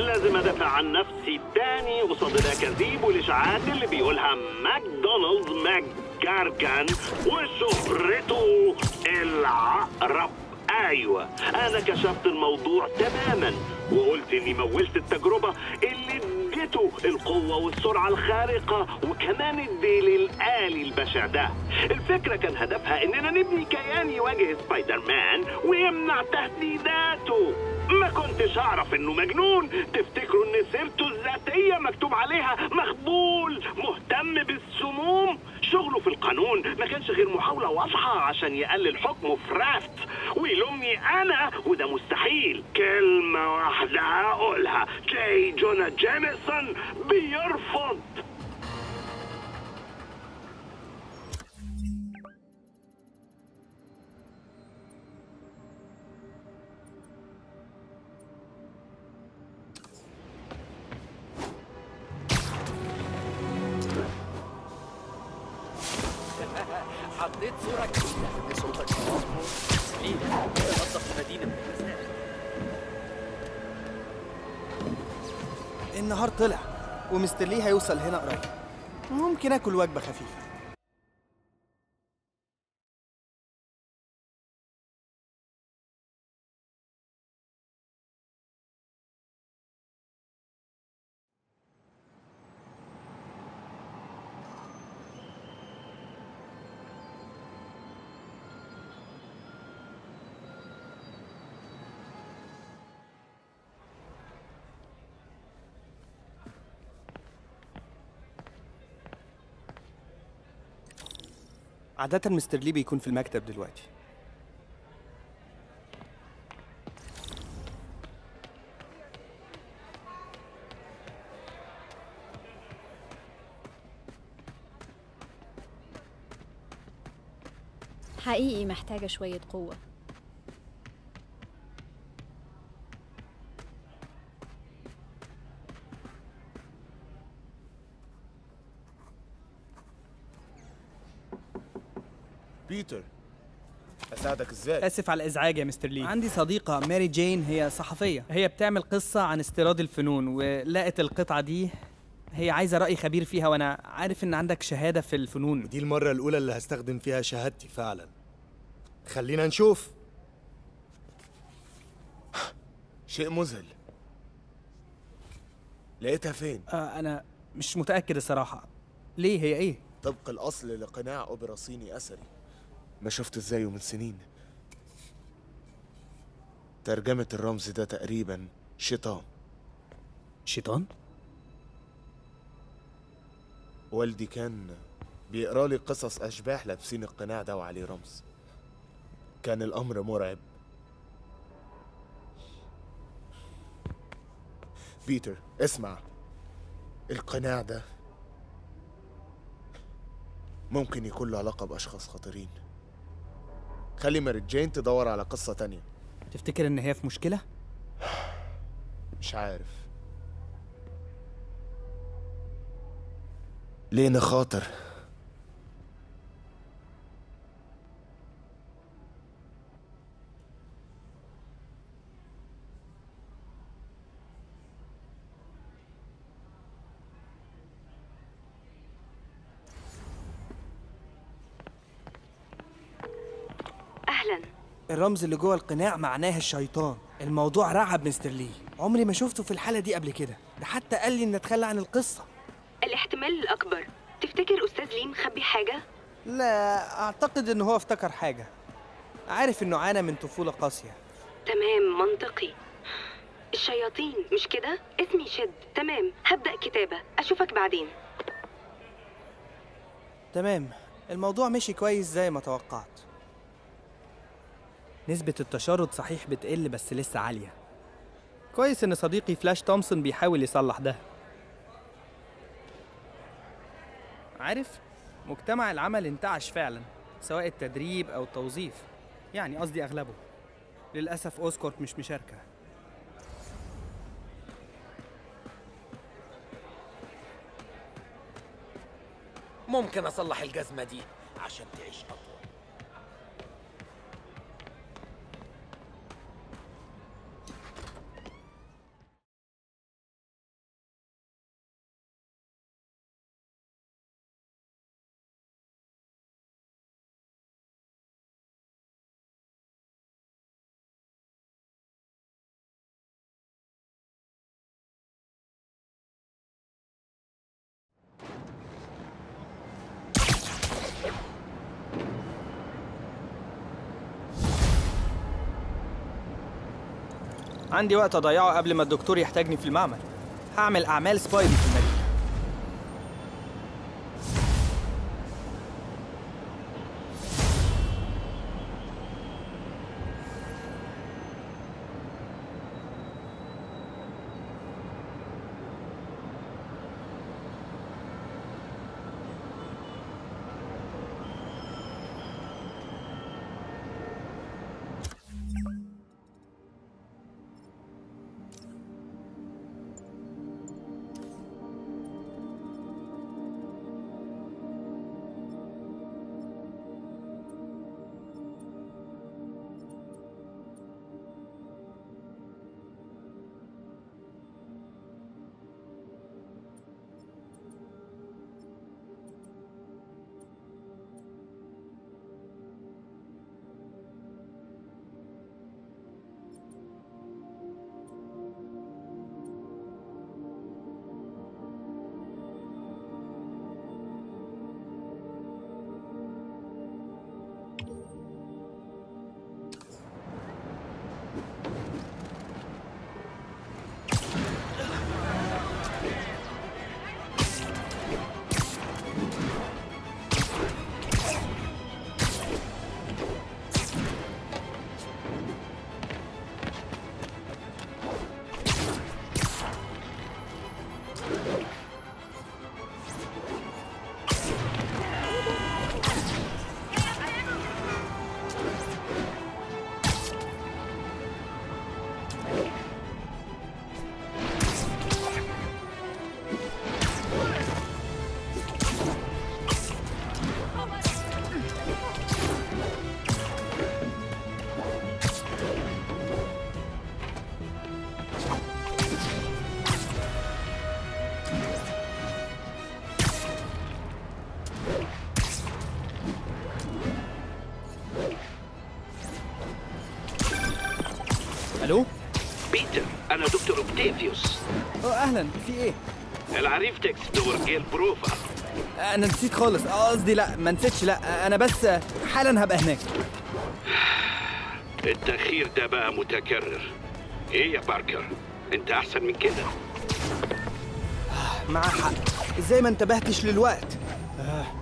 لازم ادافع عن نفسي تاني قصاد الاكاذيب والاشاعات اللي بيقولها ماكدونالدز ماكجارجان وشهرته العقرب ايوه انا كشفت الموضوع تماما وقلت اني مولت التجربه اللي اديته القوه والسرعه الخارقه وكمان الديل الالي البشع ده الفكره كان هدفها اننا نبني كيان يواجه سبايدر مان ويمنع تهديداته ما كنتش اعرف انه مجنون تفتكروا ان سيرته الذاتيه مكتوب عليها مخبول مهتم بالسموم شغله في القانون ما كانش غير محاوله واضحه عشان يقلل حكمه في رافت ويلومني انا وده مستحيل كلمه واحده هقولها جاي جونا جيميسون بيرفض حطيت صورة جديدة صوتك ليه؟ تنظف المدينة من المسائل النهار طلع ومستر لي هيوصل هنا قريب ممكن اكل وجبه خفيفه عادة مستر لي بيكون في المكتب دلوقتي حقيقي محتاجة شوية قوة بيتر اساعدك ازاي اسف على الازعاج يا مستر لي عندي صديقه ماري جين هي صحفيه هي بتعمل قصه عن استيراد الفنون ولقت القطعه دي هي عايزه راي خبير فيها وانا عارف ان عندك شهاده في الفنون دي المرة الأولى اللي هستخدم فيها شهادتي فعلا خلينا نشوف شيء مذهل لقيتها فين؟ آه انا مش متاكد الصراحه ليه هي ايه طبق الأصل لقناع أوبرا صيني أثري ما شفت زيه من سنين ترجمة الرمز ده تقريبا شيطان شيطان والدي كان بيقرا لي قصص أشباح لابسين القناع ده وعليه رمز كان الأمر مرعب بيتر اسمع القناع ده ممكن يكون له علاقة بأشخاص خطيرين خلي ماري جين تدور على قصة تانية تفتكر ان هي في مشكله مش عارف ليه نخاطر أهلا الرمز اللي جوه القناع معناه الشيطان الموضوع رعب مستر لي عمري ما شفته في الحالة دي قبل كده ده حتى قال لي ان اتخلى عن القصة الاحتمال الأكبر تفتكر أستاذ لي مخبي حاجة؟ لا اعتقد ان هو افتكر حاجة عارف انه عانى من طفولة قاسية تمام منطقي الشياطين مش كده؟ اسمي شد تمام هبدأ كتابة أشوفك بعدين تمام الموضوع مشي كويس زي ما توقعت نسبه التشرد صحيح بتقل بس لسه عاليه كويس ان صديقي فلاش تومسون بيحاول يصلح ده عارف مجتمع العمل انتعش فعلا سواء التدريب او التوظيف يعني قصدي اغلبه للاسف اوسكورت مش مشاركه ممكن أصلح الجزمة دي عشان تعيش أطول عندي وقت اضيعه قبل ما الدكتور يحتاجني في المعمل هعمل اعمال سبايدي في المدينه الو بيتر انا دكتور اوكتافيوس اه اهلا في ايه العريفتكس دور جيل بروفا انا نسيت خالص اه قصدي لا ما نسيتش لا انا بس حالا هبقى هناك التأخير ده بقى متكرر ايه يا باركر انت احسن من كده معاه حق ازاي ما انتبهتش للوقت آه.